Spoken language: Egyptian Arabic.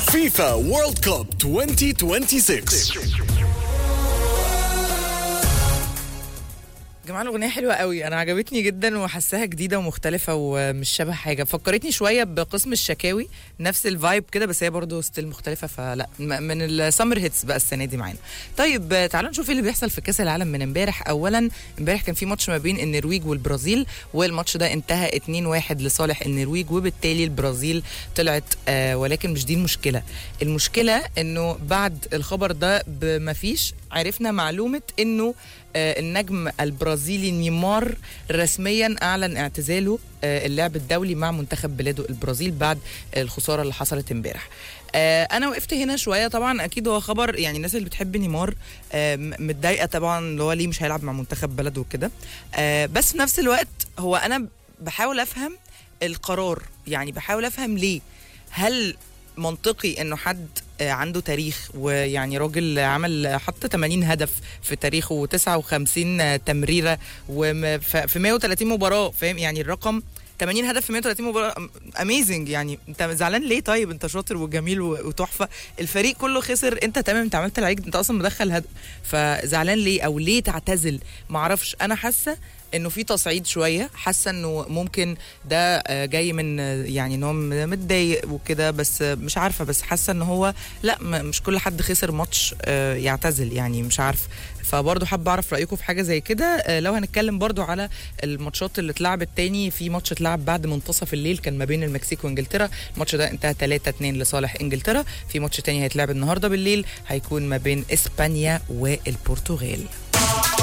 فيفا وورلد كوب 2026 جماعة الأغنية حلوة قوي أنا عجبتني جدا وحاساها جديدة ومختلفة ومش شبه حاجة فكرتني شوية بقسم الشكاوي نفس الفايب كده بس هي برضه ستيل مختلفة فلا م- من السمر هيتس بقى السنة دي معانا طيب آه، تعالوا نشوف ايه اللي بيحصل في كأس العالم من امبارح أولا امبارح كان في ماتش ما بين النرويج والبرازيل والماتش ده انتهى 2-1 لصالح النرويج وبالتالي البرازيل طلعت آه ولكن مش دي المشكلة المشكلة انه بعد الخبر ده بمفيش عرفنا معلومة انه آه، النجم البرازيلي نيمار رسميا اعلن اعتزاله آه، اللعب الدولي مع منتخب بلاده البرازيل بعد الخساره اللي حصلت امبارح آه، انا وقفت هنا شويه طبعا اكيد هو خبر يعني الناس اللي بتحب نيمار آه، م- متضايقه طبعا اللي هو ليه مش هيلعب مع منتخب بلده وكده آه، بس في نفس الوقت هو انا بحاول افهم القرار يعني بحاول افهم ليه هل منطقي انه حد آه، عنده تاريخ ويعني راجل عمل حط 80 هدف في تاريخه و59 تمريره وفي 130 مباراه فاهم يعني الرقم 80 هدف في 130 مباراه اميزنج يعني انت زعلان ليه طيب انت شاطر وجميل و- وتحفه الفريق كله خسر انت تمام انت عملت اللي عليك انت اصلا مدخل هدف فزعلان ليه او ليه تعتزل معرفش انا حاسه انه في تصعيد شويه حاسه انه ممكن ده آه، جاي من آه، يعني ان هو م- متضايق وكده بس آه، مش عارفه بس حاسه ان هو لا م- مش كل حد خسر ماتش آه، يعتزل يعني مش عارف فبرضه حابه اعرف رايكم في حاجه زي كده آه، لو هنتكلم برضه على الماتشات اللي اتلعبت تاني في ماتش اتلعب بعد منتصف الليل كان ما بين المكسيك وانجلترا الماتش ده انتهى 3 2 لصالح انجلترا في ماتش تاني هيتلعب النهارده بالليل هيكون ما بين اسبانيا والبرتغال